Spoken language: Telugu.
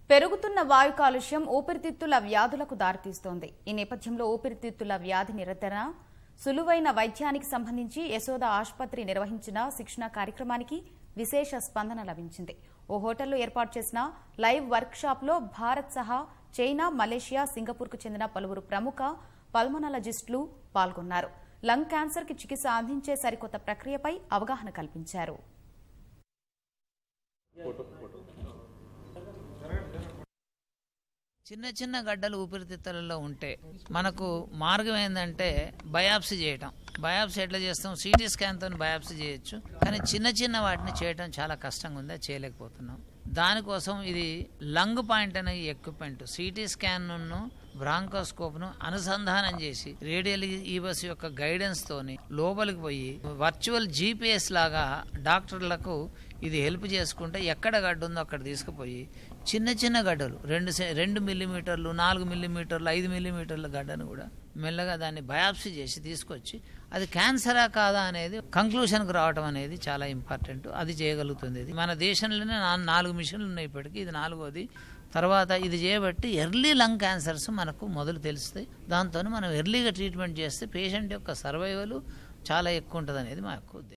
పెరుగుతున్న వాయు కాలుష్యం ఊపిరితిత్తుల వ్యాధులకు దారితీస్తోంది ఈ నేపథ్యంలో ఊపిరితిత్తుల వ్యాధి నిరంతర సులువైన వైద్యానికి సంబంధించి యశోద ఆసుపత్రి నిర్వహించిన శిక్షణ కార్యక్రమానికి విశేష స్పందన లభించింది ఓ హోటల్లో ఏర్పాటు చేసిన లైవ్ వర్క్ షాప్లో భారత్ సహా చైనా మలేషియా సింగపూర్కు చెందిన పలువురు ప్రముఖ పల్మనాలజిస్టులు పాల్గొన్నారు లంగ్ క్యాన్సర్కి చికిత్స అందించే సరికొత్త ప్రక్రియపై అవగాహన కల్పించారు చిన్న చిన్న గడ్డలు ఊపిరితిత్తులలో ఉంటే మనకు మార్గం ఏంటంటే బయాప్సీ చేయటం బయాప్సీ ఎట్లా చేస్తాం సిటీ స్కాన్తో బయాప్సీ చేయొచ్చు కానీ చిన్న చిన్న వాటిని చేయటం చాలా కష్టంగా ఉంది అది చేయలేకపోతున్నాం దానికోసం ఇది లంగ్ పాయింట్ అనే ఎక్విప్మెంట్ సిటీ స్కాన్ను బ్రాంకోస్కోప్ను అనుసంధానం చేసి రేడియల్ ఈబస్ యొక్క గైడెన్స్ తోని లోపలికి పోయి వర్చువల్ జీపీఎస్ లాగా డాక్టర్లకు ఇది హెల్ప్ చేసుకుంటే ఎక్కడ గడ్డ ఉందో అక్కడ తీసుకుపోయి చిన్న చిన్న గడ్డలు రెండు సె- రెండు మిల్లీమీటర్లు నాలుగు మిల్లీమీటర్లు ఐదు మిల్లీమీటర్ల గడ్డను కూడా మెల్లగా దాన్ని బయాప్సీ చేసి తీసుకొచ్చి అది క్యాన్సరా కాదా అనేది కంక్లూషన్కి రావడం అనేది చాలా ఇంపార్టెంట్ అది చేయగలుగుతుంది ఇది మన దేశంలోనే నా- నాలుగు మిషన్లు ఉన్నాయి ఇప్పటికీ ఇది నాలుగోది తర్వాత ఇది చేయబట్టి ఎర్లీ లంగ్ క్యాన్సర్స్ మనకు మొదలు తెలుస్తాయి దాంతో మనం ఎర్లీగా ట్రీట్మెంట్ చేస్తే పేషెంట్ యొక్క సర్వైవల్ చాలా ఎక్కువ ఉంటుంది అనేది మా యొక్క ఉద్దేశం